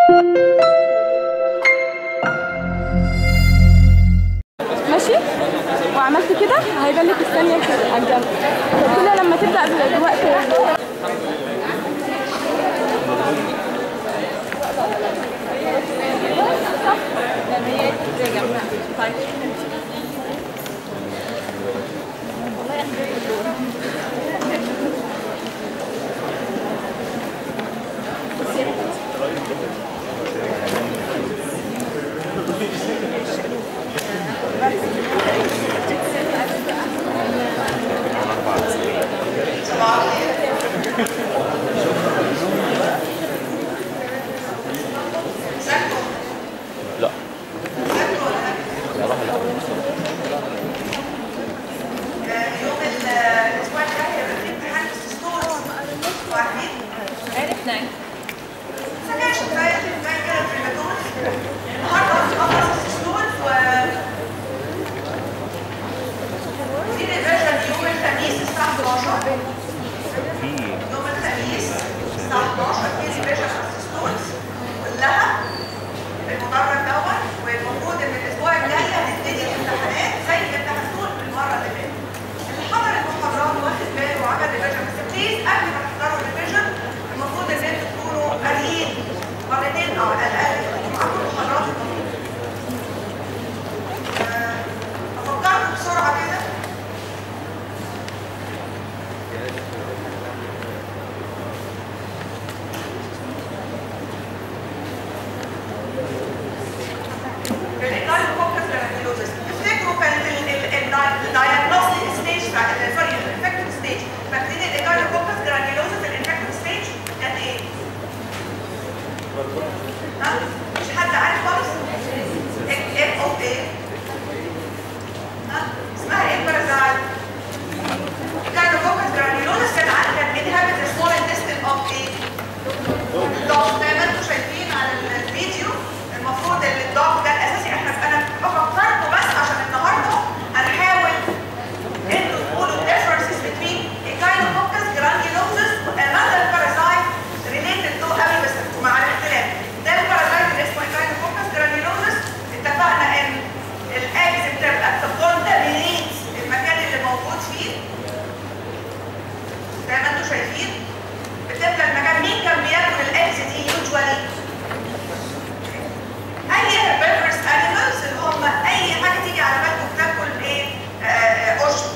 ماشي وعملت كده هيبان لك الثانيه كده على الجنب كده لما تبدا بالوقت لا صراحة لا يوم الاسبوع الجاي هيبقى في امتحان في السطور وعارفين؟ عرفنا سكاشن زي زي كده في المدون النهارده هنخلص السطور و دي الفيرجن يوم الخميس الساعة 11 يوم الخميس الساعة 11 دي الفيرجن اسيستونز كلها المدرج دوت والمفروض ان الاسبوع الجاي هنبتدي الامتحانات زي اللي امتحنتوه المره اللي فاتت. اللي حضر المحاضرات واخد باله وعمل ريفيجن بس بليز قبل ما تحضروا الريفيجن المفروض ان انتوا تكونوا قاريين مرتين او على الاقل يكونوا معاكم المحاضرات آه، افكركم بسرعه كده الانايلوكوكس جرانيولوزس تفتكروا كانت الدايجنوستيك ستيج سوري الانفكتيف ستيج فاكرين الانايلوكوكس جرانيولوزس الانفكتيف ستيج كانت ايه؟ ها؟ مش حد عارف خالص؟ اف اوف ايه؟ ها؟ اسمها ايه البارازايت؟ الانايلوكوكس جرانيولوزس كان عندها بينهبت السمول انتستين اوف ايه؟ الضغط زي ما انتم شايفين على الفيديو المفروض ان الضغط ده الاساسي احنا انا بفكركم بس عشان النهارده هنحاول انتوا تقولوا الديفرنسز بين Echinococcus granulosus another parasite related to قبل بس مع الاختلاف ده البارازايت اللي اسمه Echinococcus granulosus اتفقنا ان الاجز بتبقى بتكونتامينيت المكان اللي موجود فيه زي ما انتم شايفين بتبقى المكان مين كان بياكل الاجز دي يوجوالي اي herbivorous animals اللي هم اي حاجه تيجي على بالكم بتاكل ايه آه، آه، قشر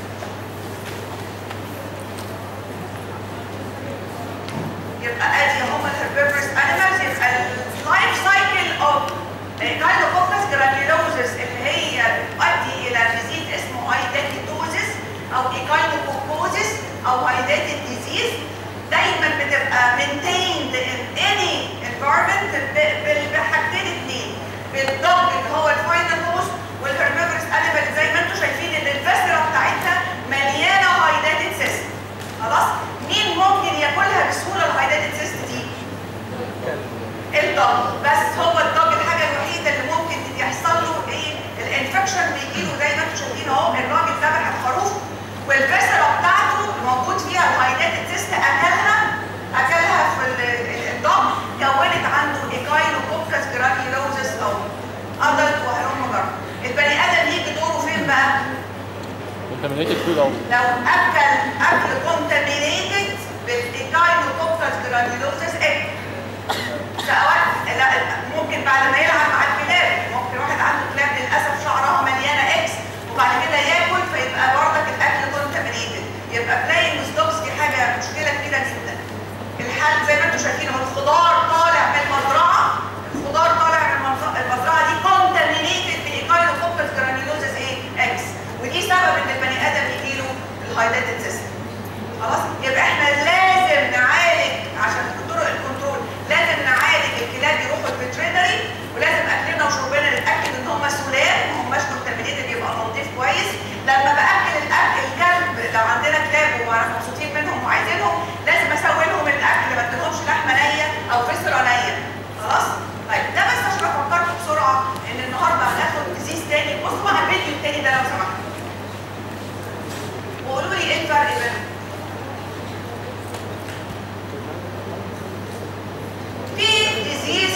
يبقى ادي هم الهربيفرس انيمالز يبقى اللايف سايكل اوف الكايلوكوكس جرانيولوزس اللي هي بتؤدي الى ديزيز اسمه ايداتيتوزس او ايكايلوكوكوزس او ايداتيد ديزيز دايما بتبقى maintained in any environment ب- بال- بحاجتين اثنين بالضغط اللي هو الفاينل هوست والهربيفرس انيمال زي ما انتم شايفين ان الفسره بتاعتها مليانه هايداتد سيست خلاص مين ممكن ياكلها بسهوله الهايداتد سيست دي الضغط بس هو الضغط الحاجه الوحيده اللي ممكن يحصل له ايه الانفكشن بيجي له زي ما انتم شايفين اهو الراجل ذبح الخروف والفسره بتاعته موجود فيها الهايداتد سيست اكلها اكلها في ال- ال- الضغط كونت عنده ايكايلوكوكس جرانيولوزس او ادلت وهلم جرى البني ادم يجي دوره فين بقى؟ contaminated food او لو اكل اكل كونتامينيتد بالايكايلوكوكس جرانيولوزس اكل سواء لا ممكن بعد ما يلعب مع الكلاب ممكن واحد عنده كلاب للاسف شعرها مليانه اكس وبعد كده ياكل فيبقى بردك الاكل كونتامينيتد يبقى بلاين ستوكس دي حاجه مشكله كبيره جدا الحال زي ما انتم شايفين هو الخضار طالع من المزرعه الخضار طالع من المزرعه المزرعه دي كونتامينيتد بايكايلوكوكس جرانيولوزس ايه اكس ودي سبب ان البني ادم يجيله الهايداتد سيستم خلاص يبقى احنا لازم نعالج عشان طرق الكنترول لازم نعالج الكلاب يروحوا الفيترينري ولازم اكلنا وشربنا نتاكد ان هم سلام ما هماش كونتامينيتد يبقى تنظيف كويس لما باكل الاكل الكلب لو عندنا كلاب ومبسوطين منهم وعايزينهم لازم اسوي لهم الاكل ما اديلهمش لحمه نيه او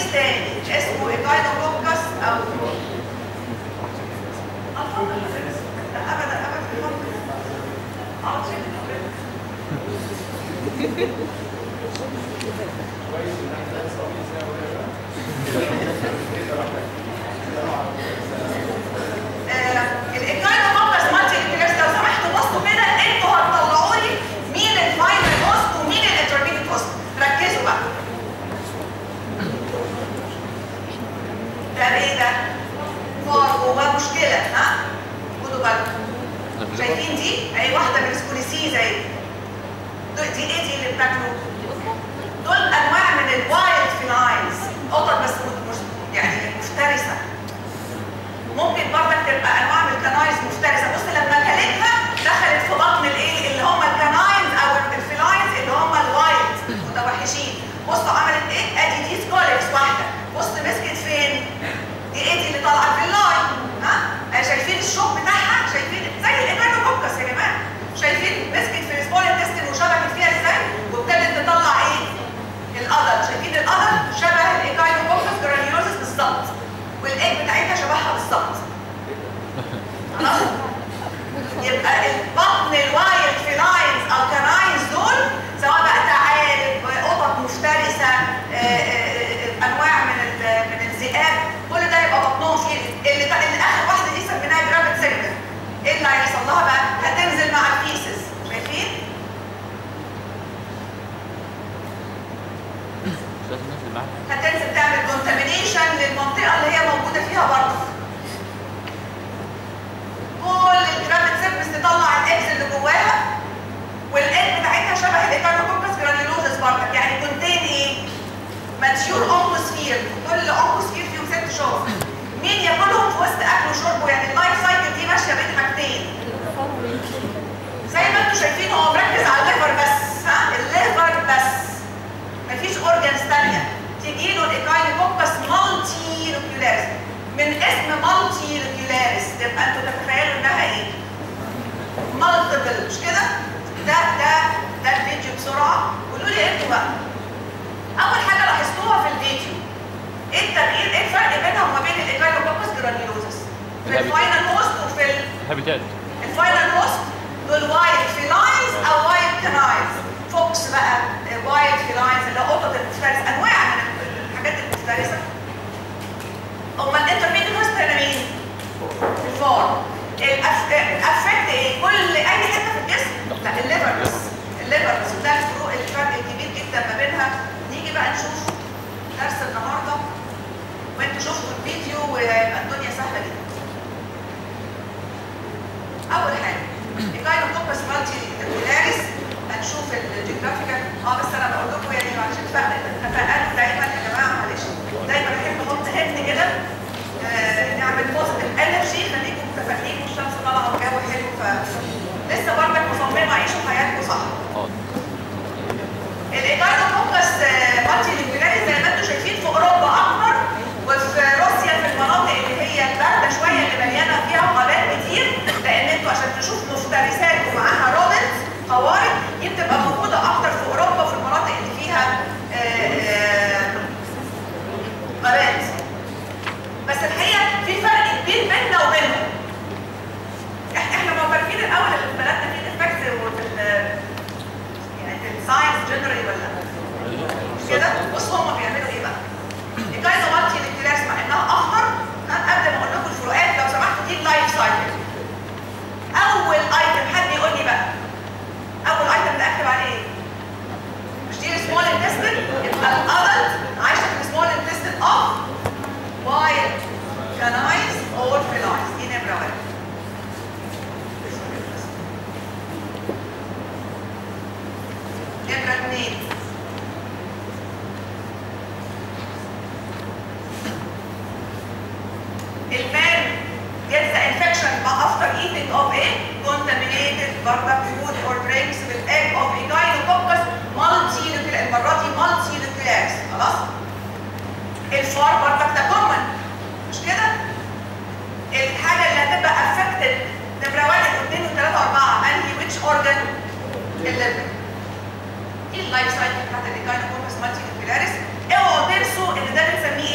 تاني اسمه ايجاينوكوكس او اتفضل لا ابدا ابدا اتفضل اه شكرا الايجاينوكوكس مالتي نيوكليس لو سمحتوا بصوا كده انتوا هتطلعوا لي مين الفاينل هوست ومين الانترميديت هوست ركزوا بقى ده ايه ده؟ فار جواه مشكله ها؟ خدوا بالكم شايفين دي؟ اهي واحده من سكوليسي زي دول دي ايه دي اللي بتاكله؟ دول انواع من الوايلد فينايلز قطط بس مش يعني مفترسه ممكن برضك تبقى انواع من الكنايز مفترسه بص لما كلتها دخلت في بطن الايه اللي هم الكنايز او الفيلاينز اللي هم الوايلد متوحشين بصوا عملت ايه؟ ادي دي سكولكس واحده بص مسكت فين؟ دي ايه دي اللي طالعه في اللاين ها؟ آه شايفين الشوك بتاعها؟ شايفين زي الايمانوكوكس يا جماعه شايفين مسكت في السبول انتستين وشبكت فيها ازاي؟ وابتدت تطلع ايه؟ القدر شايفين القدر شبه الايكاينوكوكس جرانيولوسيس بالظبط والايج بتاعتها شبهها بالظبط خلاص؟ يبقى البطن الوايلد فيلاينز او كناينز دول سواء بقى تعالب قطط مفترسه آه، آه، آه، انواع من ال- من الذئاب كل ده يبقى بطنهم فيه اللي اللي اخر واحده دي سميناها جرافيت سيركل ايه اللي هيحصل لها بقى؟ هتنزل مع الفيسز شايفين؟ مش لازم ننزل معاها هتنزل تعمل كونتامينيشن للمنطقه اللي هي موجوده فيها برضه كل الجرافيت سيرفيس تطلع الاكس اللي جواها والاكس بتاعتها شبه الايكارنوكوكس جرانيولوزس برضك يعني كونتين ايه؟ ماتيور اونكوسفير كل اونكوسفير فيهم ست شهور مين ياكلهم في وسط اكله وشربه يعني اللايف سايكل دي ماشيه بين حاجتين زي ما انتم شايفين هو مركز على الليفر بس ها الليفر بس مفيش اورجانز ثانيه تيجي له الايكاينوكوكس مالتي لوكيولاريس من اسم مالتي لوكيولاريس تبقى انتوا تتخيلوا انها ايه؟ مالتيبل مش كده؟ ده ده ده الفيديو بسرعه قولوا لي انتوا بقى اول حاجه لاحظتوها في الفيديو ايه التغيير ايه الفرق بينها وما بين الايكاينوكوكس جرانيولوزس في الفاينل هوست وفي ال الهابيتات الفاينل هوست دول وايلد فيلاينز او وايلد كنايز فوكس بقى وايلد فيلاينز اللي هو قطط المفترس انواع من الحاجات المفترسه امال الانترميديت هوست هنا مين؟ الفار الافكت ايه؟ كل اي حته في الجسم؟ لا الليفر بس الليفر بس وده الفروق الفرق الكبير جدا ما بينها نيجي بقى نشوف درس النهارده وانتوا شفتوا الفيديو ويبقى الدنيا سهله جدا اول حاجه الجاينوكوكس مالتي نيوكلياريس هنشوف الجيوغرافيكال اه بس انا بقول لكم يعني عشان تفائلوا دايما يا جماعه معلش دايما احب احط هند كده آه، نعمل بوزيتيف انرجي خليكم متفائلين والشمس طالعه والجو حلو ف لسه برضك مصممه عيشوا حياتكم صح اه الايجاينوكوكس مالتي نيوكلياريس زي ما انتم شايفين في اوروبا اكتر وفي روسيا في المناطق اللي هي البارده شويه اللي مليانه فيها غابات كتير لان انتوا عشان تشوف مفترسات ومعاها رودنت قوارض دي بتبقى موجوده اكتر في اوروبا في المناطق اللي فيها آه، آه، غابات بس الحقيقه في فرق كبير بيننا وبينهم إح- احنا معترفين الاول اللي في بلدنا فيه الافكت وفي ال- يعني في الساينس جنرالي ولا مش كده بص هم بيعملوا ايه بقى الجايزه مالتي نيوكلياريس مع انها اخضر ها، قبل ما اقول لكم الفروقات لو سمحتوا دي اللايف سايكل اول ايتم حد يقول لي بقى اول ايتم ده اكتب عليه ايه مش دي السمول انتستين يبقى الادلت عايشه في السمول انتستين اوف وايلد كانايز اور فيلايز دي نمره واحد نمره اثنين المان gets the infection after eating of a contaminated برضك food or drinks with egg of a gynococcus multinuclear المرة دي multinuclearis خلاص؟ الفار برضك ده common مش كده؟ الحاجة اللي هتبقى affected نمرة واحد واثنين وثلاثة وأربعة أنهي which organ؟ الليفر دي اللايف سايكل بتاعت الجاينوكوكس مالتينيوكلاريس اوعوا تنسوا ان ده بنسميه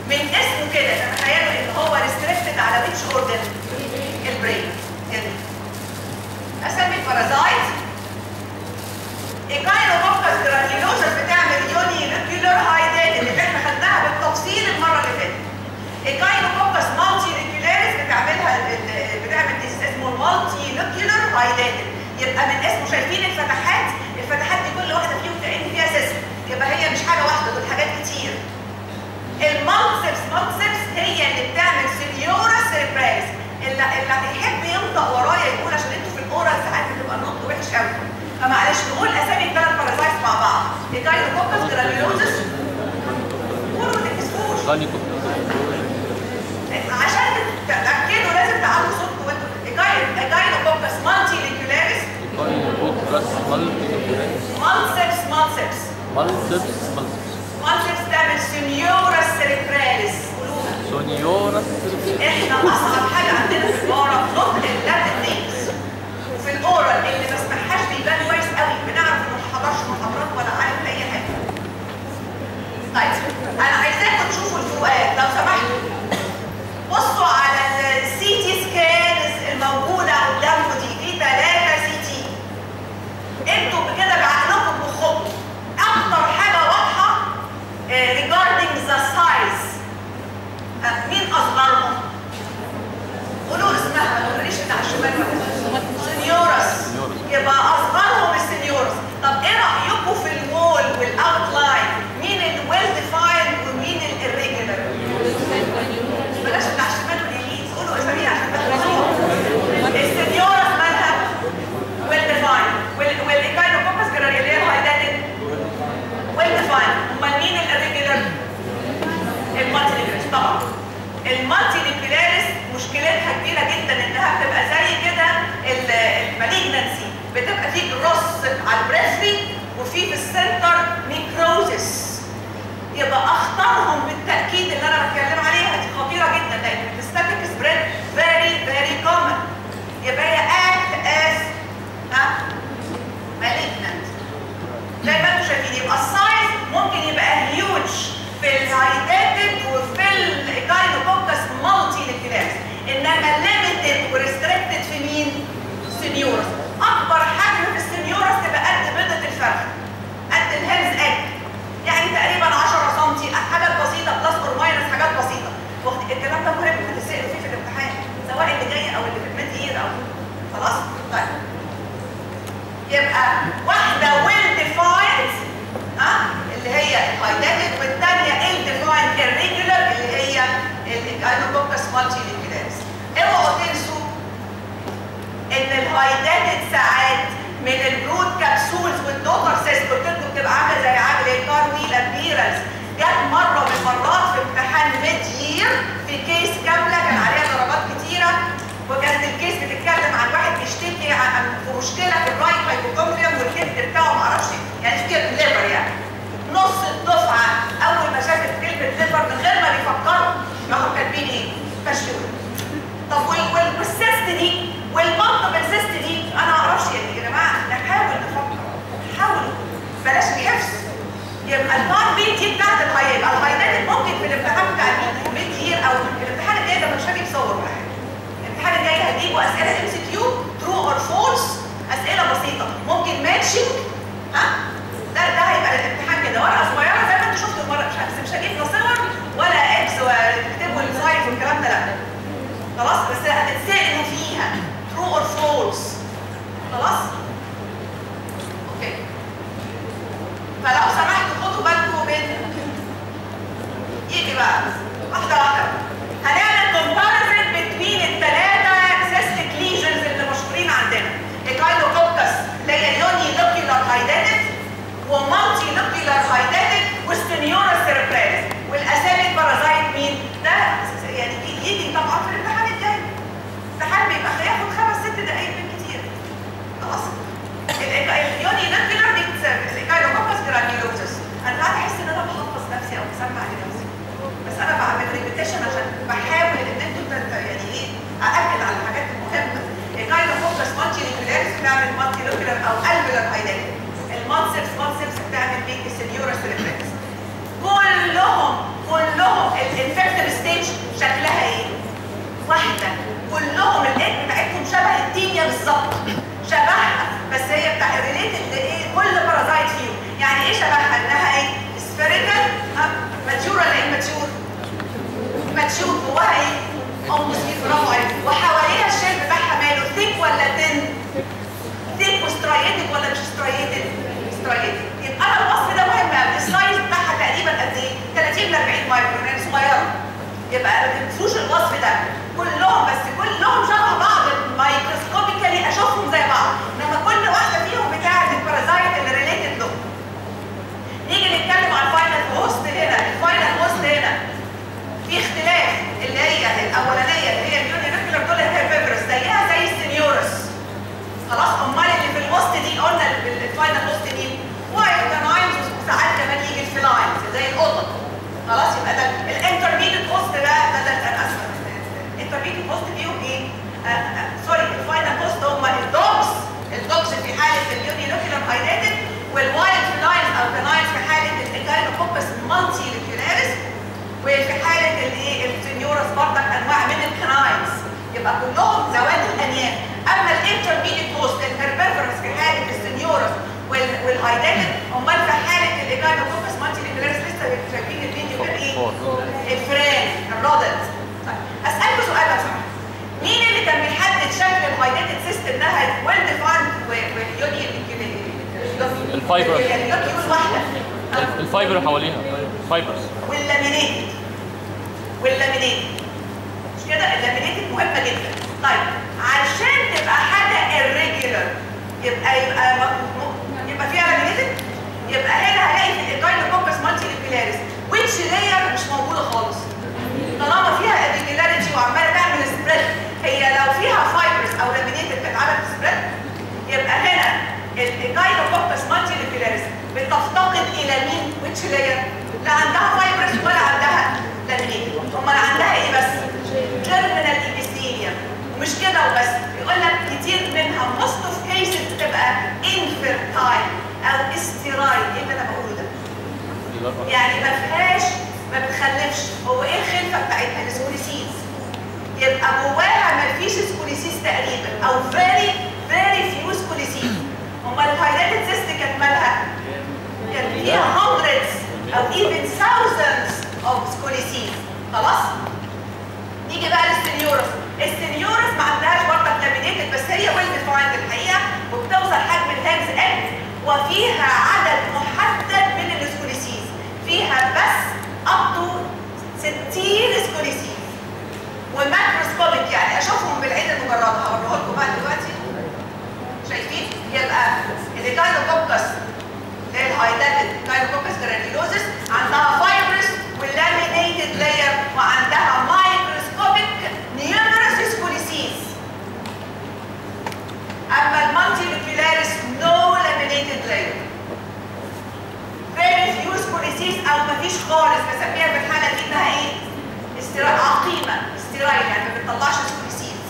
من اسمه كده تخيلوا ان هو ريستريكتد على ويتش اورجن البرين جميل اسمي بارازايت الجاينوكوكس جرانيولوزس بتعمل يوني ريكيولر هايدات اللي احنا خدناها بالتفصيل المره اللي فاتت الجاينوكوكس مالتي ريكيولاريس بتعملها ال- بتعمل ديزيز اسمه المالتي ريكيولر هايدات يبقى من اسمه شايفين الفتحات الفتحات دي كل واحده فيهم كأن فيها سيستم يبقى هي مش حاجه واحده دول حاجات كتير المالتسبس مالتسبس هي اللي بتعمل سينيورا سيربرايز اللي اللي هيحب ينطق ورايا يقول عشان انتوا في الاورال ساعات بتبقى النطق وحش قوي فمعلش نقول اسامي الثلاث بارازايتس مع بعض الجاينوكوكس جرانيولوزس قولوا ما تكسفوش غني كوب عشان تتاكدوا لازم تعلوا صوتكم وانتوا الجاين- الجاينوكوكس مالتي ريكولاريس بس مالتي مالتسبس مالتسبس مالتيبس مالتيبس مالتسبس تعمل سينيورا سيربرايز قولوها سونيورا احنا اصعب حاجه عندنا في الاورال نطق اللاتين نيمز وفي الاورال اللي ما سمعهاش بيبان كويس قوي بنعرف انه ما حضرش محاضرات ولا عارف اي حاجه طيب انا عايزاكم تشوفوا الفروقات لو سمحتوا بصوا على السي تي سكانز الموجوده قدامكم دي دي 3 سي تي انتوا كده بعقلكم بمخكم اكتر حاجه واضحه آه، regarding the size آه، مين اصغرهم؟ قولوا اسمها ما تقوليش بتاع الشمال ولا سنيورس يبقى اصغرهم السنيورس طب ايه رايكم في الوول والاوتلاين مين الويل ديفايند ومين الريجولار بلاش بتاع الشمال واليمين قولوا اساميها عشان تحفظوها السنيورس مالها ويل ديفايند والايكاينوكوكس جرانيولير هايداتد ويل ديفايند امال مين الريجولار المالتي نيكلاريس طبعا المالتي نيكلاريس مشكلتها كبيره جدا انها بتبقى زي كده المالجنسي بتبقى في جروس على البريفري وفي في السنتر نيكروزس يبقى اختارهم بالتاكيد اللي انا بتكلم عليها دي خطيره جدا لان الستاتيك سبريد فيري فيري كومن يبقى هي اكت از ها مالجنت زي ما انتم شايفين يبقى السايز ممكن يبقى هيوج في الهايداتد وفي الجاينوكوكس مالتي نيكلاريس انما ليميتد وريستريكتد في مين؟ سينيورس اكبر حجم في السينيورس تبقى قد بيضه الفرخ قد الهيلز اج يعني تقريبا 10 سم حاجات بسيطه بلس اور ماينس حاجات بسيطه واخد- الكلام ده مهم ممكن تسالوا فيه في الامتحان سواء اللي جاي او اللي في الميد يير او خلاص؟ طيب يبقى واحدة ويل ديفايند ها اللي هي الهايداتد والثانية ال ديفايند الريجولار اللي هي الجاينوكوكس مالتي ليكولاريس اوعوا تنسوا ان الهايداتد ساعات من البرود كبسولز والدوتر سيست قلت لكم بتبقى عامله زي عامل الكار ويل ابيرنس جت مره من المرات في امتحان ميد يير في كيس كامله كان عليها ضربات كتيره وكانت الكيس بتتكلم عن واحد بيشتكي عن في مشكله في الرايت هايبوكوندريوم والكبد بتاعه معرفش يعني كده ليفر يعني نص الدفعه اول ما شافت كلمه ليفر من غير ما بيفكروا راحوا كاتبين ايه؟ فشلوا طب وال- وال- والسيست دي والمالتيبل سيست دي انا ما اعرفش يعني يا جماعه نحاول نفكر حاولوا بلاش الحفظ يبقى البار بي دي بتاعت الهاي يبقى الهايدات ممكن في الامتحان بتاع الميد يير او الامتحان الجاي ده مش هاجي بصور ولا حاجه الامتحان الجاي هجيبوا اسئله ام سي كيو ترو اور فولس اسئله بسيطه ممكن ماتشنج ها ده ده هيبقى الامتحان كده ورقه صغيره زي ما انتوا شفتوا المره مش بس مش هجيب لا صور ولا اكس وتكتبوا السايز والكلام ده لا خلاص بس هتتسالوا فيها ترو اور فولس خلاص اوكي فلو سمحتوا خدوا بالكم من يجي بقى واحده واحده هنعمل كومباريزن بين الثلاثه سيستيك ليجنز اللي مشهورين عندنا الكايلوكوكس اللي هي يوني لوكيولار هايداتد ومالتي لوكيولار هايداتد والستنيورا سيربراليس والاسامي البارازايت مين؟ ده يعني يجي طبعا في الامتحان الجاي الامتحان بيبقى هياخد خمس ست دقايق بالكتير خلاص اليوني لوكيولار دي الكايلوكوكس جرانيولوزس انا قاعده احس ان انا بحفظ نفسي او بسمع لنفسي بس انا بعمل ريبيتيشن عشان بحاول ان انتوا تت- يعني ايه ااكد على الحاجات المهمه الكايلوكوكس مالتي لوكيولاريس بتعمل مالتي لوكيولار او الفيولار هايداتد المالسبس مالسبس بتعمل بيك سينيورا سيربراليس كلهم كلهم الانفكشن اوموسفير برافو عليك وحواليها الشيل بتاعها ماله ثيك ولا تن ثيك وسترايتد ولا مش سترايتد سترايتد يبقى انا الوصف ده مهم قوي السايز بتاعها تقريبا قد ايه 30 ل 40 مايكرون يعني صغيره يبقى ما تنسوش الوصف ده كلهم بس كلهم شبه بعض مايكروسكوبيكالي اشوفهم زي بعض انما كل واحده فيهم بتاعه البارازايت اللي ريليتد له نيجي نتكلم عن الفاينل هوست هنا الفاينل هوست هنا في اختلاف اللي هي الاولانيه اللي هي اليونيفيكولار دول هيربيفرس زيها زي السنيورس خلاص امال اللي في الوسط دي قلنا ال- الفاينل هوست دي وايت كاناينز وساعات كمان يجي الفلاينز زي القطط خلاص يبقى ده الانترميديت هوست ده ده ده انا اسف الانترميديت هوست فيهم ايه؟ آه، آه، سوري الفاينل هوست هم الدوجز الدوجز في حاله اليونيفيكولار هايلايتد والوايلد فلاينز او كاناينز في حاله الايكاينوكوكس مالتي ليكولاريس وفي حاله الايه السنيورس برضك انواع من الكناينز يبقى كلهم ذوات الانياب اما الانترميديت هوست الهربيفرس في حاله السنيورس والهايداتد امال في حاله الايجانوكوكس مالتي ليكولاريس لسه شايفين الفيديو كان ايه؟ الفران الرودنت طيب اسالكم سؤال لو سمحت مين اللي كان بيحدد شكل الهايداتد سيستم انها ويل ديفايند واليونيون الفايبر. يعني يونيون واحده الفايبر حواليها فايبرز واللامينيتد واللامينيتد مش كده اللامينيتد مهمه جدا طيب علشان تبقى حاجه irregular يبقى يبقى م- م- يبقى فيها لامينيتد يبقى هنا هلاقي في الايكاينوكوكس مالتي ليكولاريس which layer مش موجوده خالص طالما فيها irregularity وعماله تعمل سبريد هي لو فيها فايبرز او لامينيتد كانت عملت سبريد يبقى هنا الايكاينوكوكس مالتي ليكولاريس بتفتقد الى مين which layer لا عندها فايبرز ولا عندها لامينيتد امال عندها ايه بس جيرمينال ايبيثيليوم ومش كده وبس يقول لك كتير منها most of cases بتبقى infertile او استرايل ايه اللي انا بقوله ده يعني ما فيهاش ما بتخلفش هو ايه الخلفه بتاعتها السكوليسيس يبقى جواها ما فيش سكوليسيس تقريبا او فيري فيري فيو سكوليسيس امال الهايلايتد سيست كانت مالها كان فيها hundreds او even thousands of سكوليسيس خلاص نيجي بقى للسنيورس السنيورس ما عندهاش برضه لامينيتد بس هي ويل ديفايند الحقيقه وبتوصل حجم الهانز اند وفيها عدد محدد من السكوليسيس فيها بس up to 60 سكوليسيس وماكروسكوبيك يعني اشوفهم بالعين المجرده هوريه لكم بقى دلوقتي شايفين يبقى الكاينوكوكس اللي هي الهايلايتد كاينوكوكس جرانيولوزس عندها فايبرس واللامينيتد لاير وعندها مايكروسكوبيك نيومرس سكوليسيس اما المالتي ليكولاريس نو لامينيتد لاير فيري فيو سكوليسيس او مفيش خالص بسميها في الحاله دي انها ايه؟ استراء عقيمه استرايل يعني ما بتطلعش سكوليسيس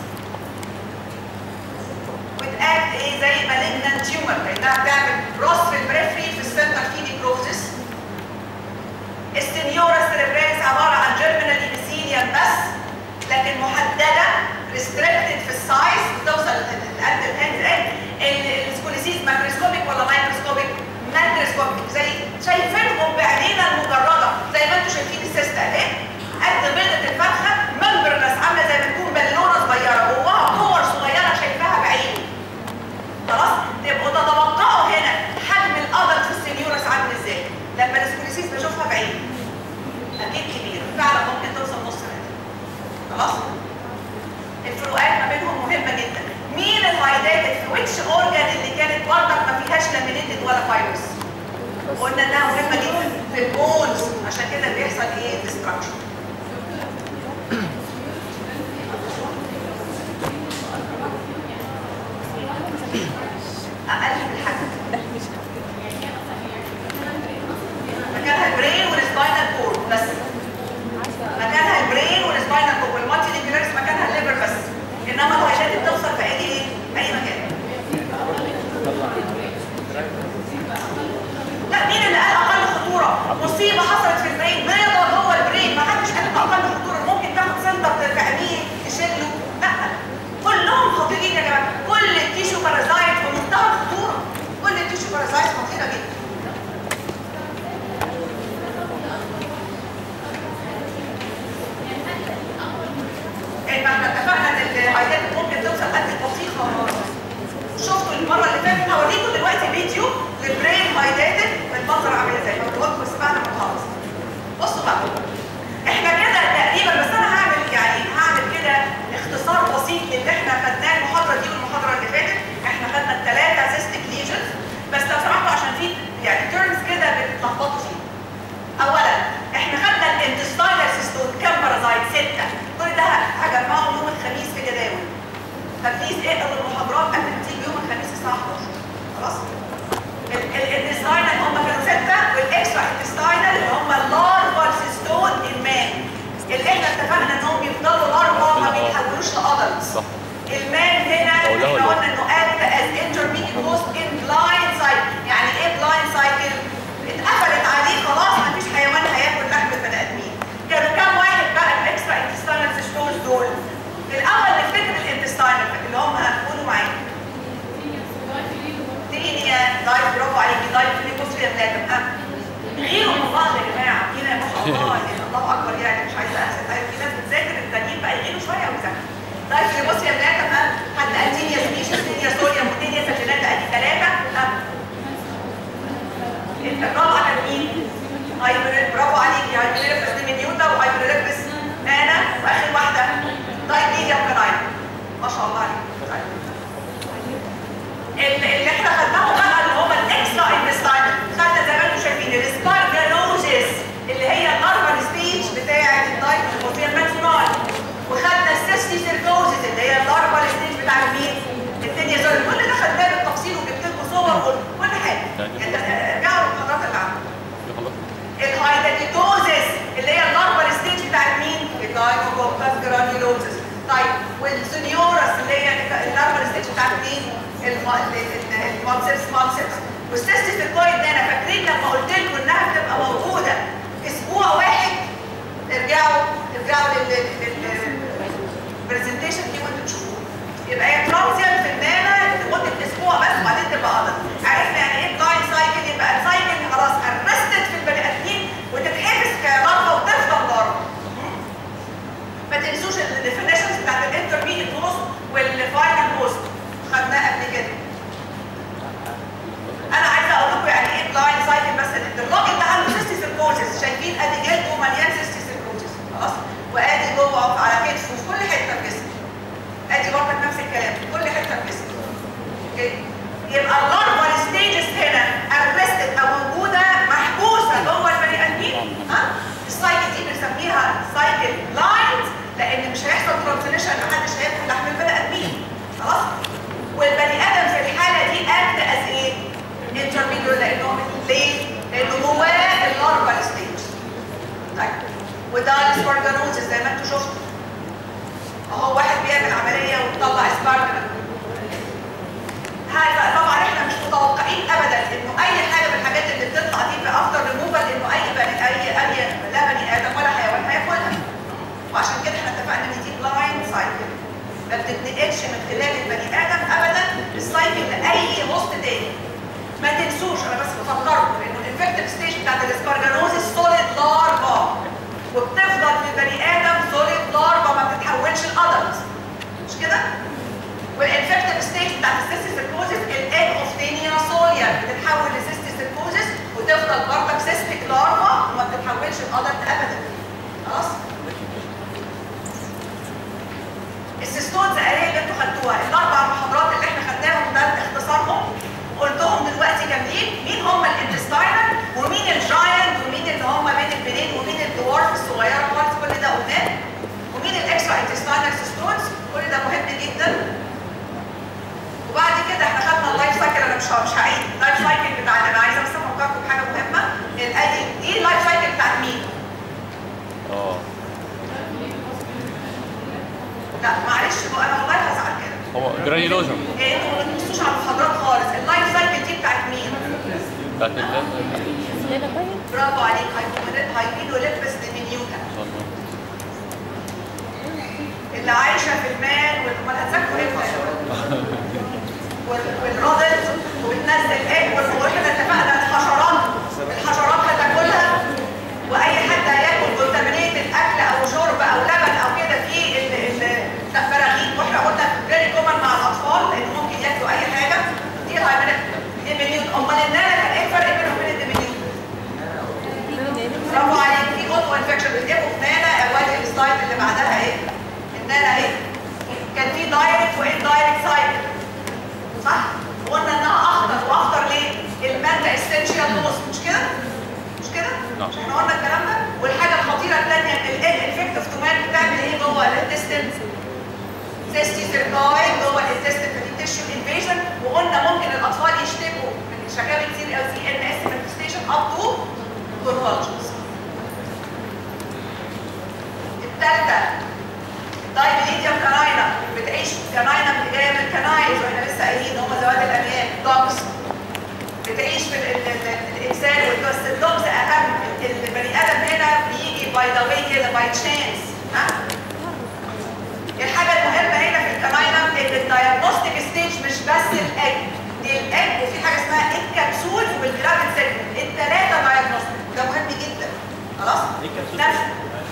وتاكت ايه زي مالجنان تيومر لانها بتعمل روس في البريفري في السنتر في نيكروزس السنيورا سيريبراليس عباره عن جيرمينال ايبيثيليوم بس لكن محدده ريستريكتد في السايز بتوصل لقد الهاند اند السكوليسيس ماكروسكوبيك ولا مايكروسكوبيك ماكروسكوبيك زي شايفينهم بعينينا المجرده زي ما انتم شايفين السيست اهي قد بيضه الفرخه ممبرنس عامله زي ما تكون بالونه صغيره جواها كور صغيره شايفاها بعيني خلاص تبقوا تتوقعوا هنا حجم القدر في السنيورس عامل ازاي لما السكوليسيس بشوفها بعيني اكيد كبير فعلا ممكن توصل نص متر خلاص الفروقات ما بينهم مهمه جدا مين الهايداتد في ويتش اورجان اللي كانت برضك ما فيهاش لامينيتد ولا فايبرز قلنا انها مهمه جدا في البونز عشان كده بيحصل ايه ديستراكشن اقل من الحجم مكانها البرين والسباينال كورد بس مكانها البرين والسباينال كورد والمالتي ليكولاريس مكانها الليفر بس انما الهايشات بتوصل في اي ايه؟ اي مكان لا مين اللي قال اقل خطوره؟ مصيبه حصلت في البرين بيضه جوه البرين ما حدش ما احنا اتفقنا ان الهايدات ممكن توصل قد البطيخه شفتوا المره اللي فاتت هوريكم دلوقتي فيديو للبرين هايداتد بالمنظر عامل ازاي هقول بس بعد ما نخلص بصوا بقى احنا كده تقريبا بس انا هعمل يعني هعمل كده اختصار بسيط للي احنا خدناه المحاضره دي والمحاضره اللي فاتت احنا خدنا الثلاثه سيستيك ليجنز بس لو سمحتوا عشان في يعني تيرمز كده بتتلخبطوا فيه اولا احنا خدنا الانتستاينال سيستول كام بارازايت سته كل ده هجمعهم يوم الخميس في جداول فبليز اقرا المحاضرات قبل ما تيجي يوم الخميس الساعه 11 خلاص الانتستاينال هم كانوا سته والاكسترا انتستاينال اللي هم اللارفال سيستول المان اللي احنا اتفقنا انهم بيفضلوا لارفا ما بيتحولوش لادلتس صح المان هنا أقول له احنا ولا؟ قلنا انه act as intermediate host in blind cycle يعني ايه blind cycle؟ اتقفلت عليه خلاص مفيش حيوان هياكل لحم البني ادمين كانوا كام واحد بقى الاكسترا انتستاينال سيستولز دول؟ الاول نفتكر الانتستاينال اللي هم قولوا معايا تينيا دايت برافو عليكي دايت في بص يا بلاد ها غيروا من بعض يا جماعه هنا ما شاء الله يعني الله اكبر يعني مش عايزه انسى طيب في ناس بتذاكر التانيين بقى يغيروا شويه ويذاكروا دايت في بص يا بلاد ها حد قال تينيا سبيشيز تينيا سوريا وتينيا سجلات ادي ثلاثه ها الرابعه كانت مين؟ هايبريد برافو عليكي هايبريد بس دي نيوتا وهايبريد بس انا واخر واحده دايت ميديا وكناين ما شاء الله عليكي طيب. اللي اللي احنا خدناهم بقى اللي هم الاكسترا انتستاينال خدنا زي ما انتم شايفين السباردانوزيس اللي هي الاربن ستيج بتاعه الدايت الفوزيه الماكسيمال وخدنا السيستي سيركوزيس اللي هي الاربن ستيج بتاع مين؟ الدنيا زول كل ده خدناه بالتفصيل وجبت لكم صور وكل حاجه يعني ارجعوا للمحاضرات اللي عندكم خلاص الهايداتيتوزيس اللي هي الناربر ستيج بتاعت مين؟ الدايكوكوكاس جرانيولوزيس طيب والسنيورس اللي هي الناربر ستيج بتاعت مين؟ المونسبس مونسبس والسيستيس الكويد ده انا فاكرين لما قلت لكم انها بتبقى موجوده اسبوع واحد ارجعوا ارجعوا للبرزنتيشن دي وانتوا تشوفوها يبقى هي ترانزيان في النانه لمده اسبوع بس وبعدين تبقى قدر عرفنا يعني ايه بلاين سايكل يبقى السايكل خلاص ارستد في البني ادمين وتتحبس كلارفا وتفضل لارفا ما تنسوش الديفينيشنز بتاعت الانترميديت هوست والفاينل هوست خدناه قبل كده انا عايزه اقول لكم يعني ايه بلاين سايكل بس الراجل ده عنده سيستي سيركوزيس شايفين ادي جلده مليان سيستي سيركوزيس خلاص وادي جوه على كتفه في كل حته في جسمه ادي برضك نفس الكلام في كل حته في جسمه اوكي يبقى اللارفال ستيجز هنا ارستد او موجوده محبوسه جوه البني ادمين ها السايكل دي بنسميها سايكل بلايند لان مش هيحصل ترانسليشن محدش هياكل لحم البني ادمين خلاص والبني ادم في الحاله دي اكت از ايه؟ انترميديو لانه ليه؟ لانه جواه اللارفال ستيج طيب وده السبارجانوزيس زي ما انتم شفتوا اهو واحد بيعمل عمليه ويطلع سبارجنا هاي بقى طبعا احنا مش متوقعين ابدا انه اي حاجه من الحاجات اللي بتطلع دي في افتر ريموفال انه اي بني اي اي لا بني ادم ولا حيوان هياكلها وعشان كده احنا اتفقنا ان دي بلايند سايكل ما بتتنقلش من خلال البني ادم ابدا السايكل لاي هوست تاني ما تنسوش انا بس بفكركم انه الانفكتيف ستيج بتاعت الاسبارجانوزيس سوليد لارفا وبتفضل في البني ادم سوليد لارفا ما بتتحولش لادلت مش كده؟ والانفكتيف ستيج بتاعت السيستي سيركوزيس الايج اوف تينيا سوليا بتتحول لسيستي سيركوزيس وتفضل برضك سيستيك لارفا وما بتتحولش لادلت ابدا خلاص؟ السيستونز اهي اللي انتوا خدتوها الاربع محاضرات اللي احنا خدناهم ده اختصارهم قلتهم دلوقتي كاملين مين هم الانتستاينال ومين الجاينت ومين اللي هم بين البنين ومين الدوارف الصغيره خالص كل ده قلناه ومين الاكسترا انتستاينال سيستونز كل ده مهم جدا وبعد كده احنا خدنا اللايف سايكل انا مش مش هعيد اللايف سايكل بتاعت انا عايزه بس افكركم بحاجه مهمه الادي دي اللايف سايكل بتاعت مين؟ اه لا معلش بقى انا والله هزعل كده هو جرانيولوزم يعني انتوا ما بتبصوش على المحاضرات خالص اللايف سايكل دي بتاعت مين؟ بتاعت ال زيادة طيب برافو عليك هايبيدو ليبس ديمينيوتا ان شاء الله اللي عايشه في المال وما هتذاكروا ايه المال؟ وال- والرادل وبتنزل ايه واحنا اتفقنا الحشرات الحشرات هتاكلها واي حد هياكل كونتامينيتد اكل او شرب او لبن او كده فيه ال- ال- مش احنا قلنا الكلام ده والحاجه الخطيره الثانيه ان الانفكتيف تومان بتعمل ايه جوه الانتستين سيستي سيركاي جوه الانتستين في تيشو انفيجن وقلنا ممكن الاطفال يشتكوا من شكاوي كتير قوي سي ان اس مانيفستيشن اب تو كونفالجنز الثالثه الدايبليديوم كاناينا بتعيش كاناينا جايه من الكنايز واحنا لسه قايلين هم ذوات الاميال دوجز بتعيش في ال- ال- ال- الانسان والدوس الدوجز اهم البني ادم هنا بيجي باي ذا واي كده باي تشانس ها الحاجه المهمه هنا في الكناينا ان الدايجنوستيك ستيج مش بس الاج دي الاج وفي حاجه اسمها الكبسول والجرافيد سيجمنت الثلاثه دايجنوستيك ده مهم جدا خلاص نفس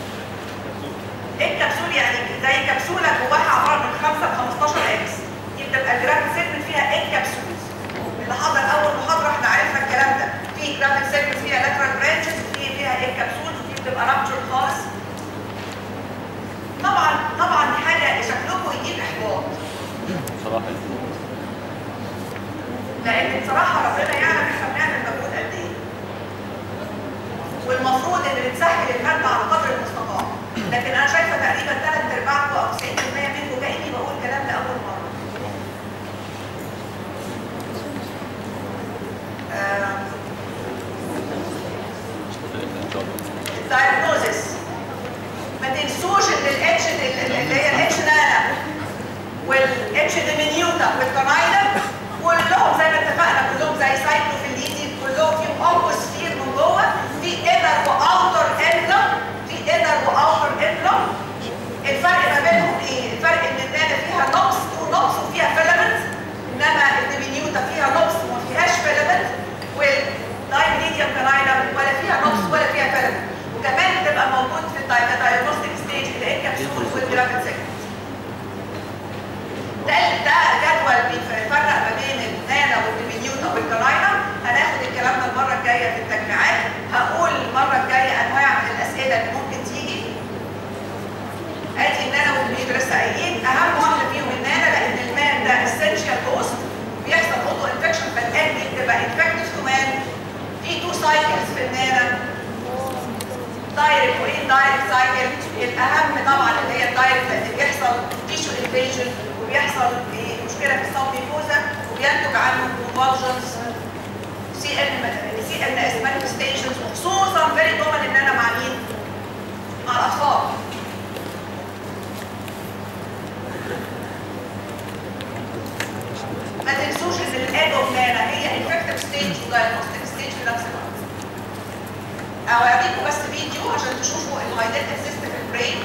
الكبسول يعني زي كبسوله جواها عباره من 5 ل 15 اكس دي بتبقى الجرافيد سيجمنت فيها الكبسولز اللي حضر اول محاضره احنا عرفنا الكلام ده في جرافيد سيجمنت فيها لاترال برانشز وفي فيها الكبسولز وفي بتبقى رابتشر خالص طبعا طبعا دي حاجه شكلكم يجيب احباط صراحة لان بصراحه ربنا يعلم احنا بنعمل مجهود قد ايه والمفروض ان بنسهل الماده على قدر المستطاع لكن انا شايفه تقريبا ثلاث ارباعكم او 90% منكم كاني بقول كلام لاول مره آه، ان شاء الله الدايجنوزس ما تنسوش ان الاتش اللي هي الاتش نانا والاتش ديمينيوتا والكنايدا كلهم زي ما اتفقنا كلهم زي سايكلوفيليتي كلهم فيهم اوبوسفير من جوه في انر واوتر انلم في انر واوتر انلم الفرق ما بينهم ايه؟ الفرق ان النانا فيها نقص ونقص وفيها فيلامنت انما الديمينيوتا فيها نقص وما فيهاش فيلامنت والدايميديوم كناينا ولا فيها نقص ولا فيها فيلامنت وكمان بتبقى موجود في الدايجنوستيك ستيج اللي هي الكبسول والجرافيد سيجمنت ده ده جدول بيفرق ما بين النانا والديمينيوتا والكناينا هناخد الكلام ده المره الجايه في التجميعات هقول المره الجايه انواع من الاسئله اللي ممكن تيجي ادي النانا والديمينيوتا لسه قايلين اهم واحده فيهم النانا لان المان ده اسينشال كوست بيحصل اوتو انفكشن فالان دي بتبقى انفكتيف كمان في تو سايكلز في النانا دايركت وايه دايركت سايكل الاهم طبعا اللي هي الدايركت اللي بيحصل تيشو انفيجن وبيحصل مشكله في الصوت ميكوزا وبينتج عنه كونفولجنز سي ان سي ان اس مانيفستيشنز وخصوصا فيري كومن ان انا مع مين؟ مع الاطفال ما تنسوش ان الايج اوف نانا هي انفكتيف ستيج ودايجنوستيك ستيج في نفس الوقت اوريكم بس فيديو عشان تشوفوا الهايدنتال سيستم في البرين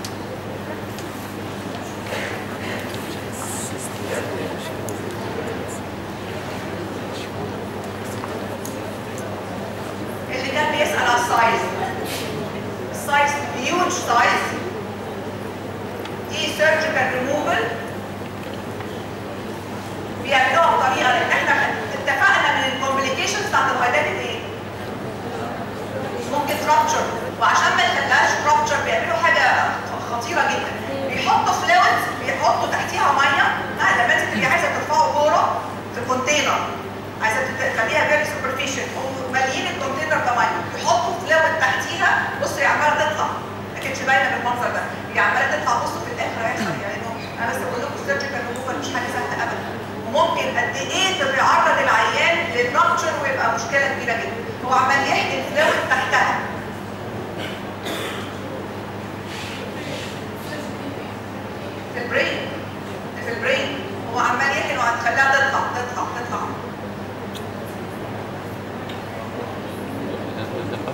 اللي كان بيسأل على السايز السايز هيوج سايز دي سيرجيكال ريموفل بيعملوها بطريقه لان احنا اتفقنا من الكومبليكيشنز بتاعت الهايدنتال ايه؟ ممكن رابتشر وعشان ما يخليهاش رابتشر بيعملوا حاجه خطيره جدا بيحطوا فلويد بيحطوا تحتيها ميه ها لما انت تبقي عايزه ترفعوا كوره في كونتينر عايزه تخليها فيري سوبرفيشال ماليين الكونتينر ده ميه يحطوا فلويد تحتيها بصوا هي عماله تطلع ما كانتش باينه بالمنظر ده هي عماله تطلع بصوا في الاخر هيحصل يعني إنه انا بس بقول لكم السيرجيكال ريموفال مش حاجه سهله ابدا وممكن قد ايه تتعرض العيان للرابتشر ويبقى مشكله كبيره جدا هو عمال يحقن فلويد تحتها في البرين في البرين هو عمال يحقن وهتخليها تطلع تطلع تطلع بالنسبة للدفع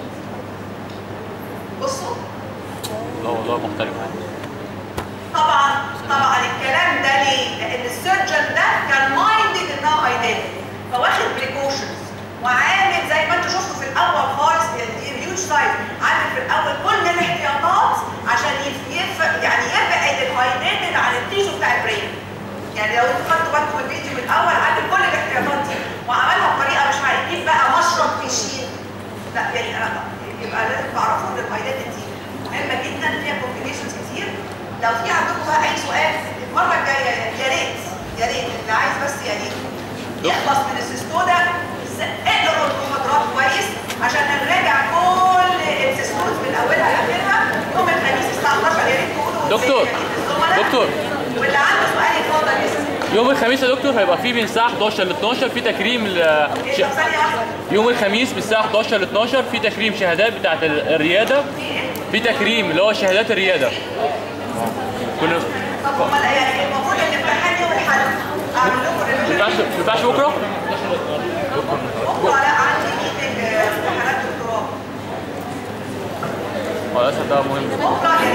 بصوا لا والله مختلف طبعا طبعا الكلام ده ليه؟ لان السيرجن ده كان مايندد انها هيدات فواخد بريكوشنز وعامل زي ما انتوا شفتوا في الاول خالص الهيوج سايز عامل في الاول كل الاحتياطات عشان يف يف يعني يبعد الهايديتد عن التيشو بتاع البرين يعني لو انتوا خدتوا بالكم من الفيديو من الاول عامل كل الاحتياطات دي وعملها بطريقه مش هيجيب بقى مشرب يشيل لا يعني انا يبقى لازم تعرفوا ان الهايديتد دي مهمه جدا فيها كومبليكيشنز كتير لو في عندكم بقى اي سؤال المره الجايه يا ريت يا ريت اللي عايز بس يعني يخلص من السيستودا اقروا المحاضرات كويس عشان نراجع كل دكتور الزملاء. دكتور واللي عنده سؤال يتفضل يسال يوم الخميس يا دكتور هيبقى فيه من الساعه 11 ل 12 في تكريم ل... إيه، ش... طب ثانيه واحده يوم الخميس من الساعه 11 ل 12 في تكريم شهادات بتاعه ال- الرياده في تكريم اللي هو شهادات الرياده كنا طب امال يعني المفروض الامتحان يوم الاحد اعمل لكم ما ريفيجن ينفعش ما ينفعش بكره بكره لا عندي ميتنج امتحانات دكتوراه اه للاسف ده مهم بكره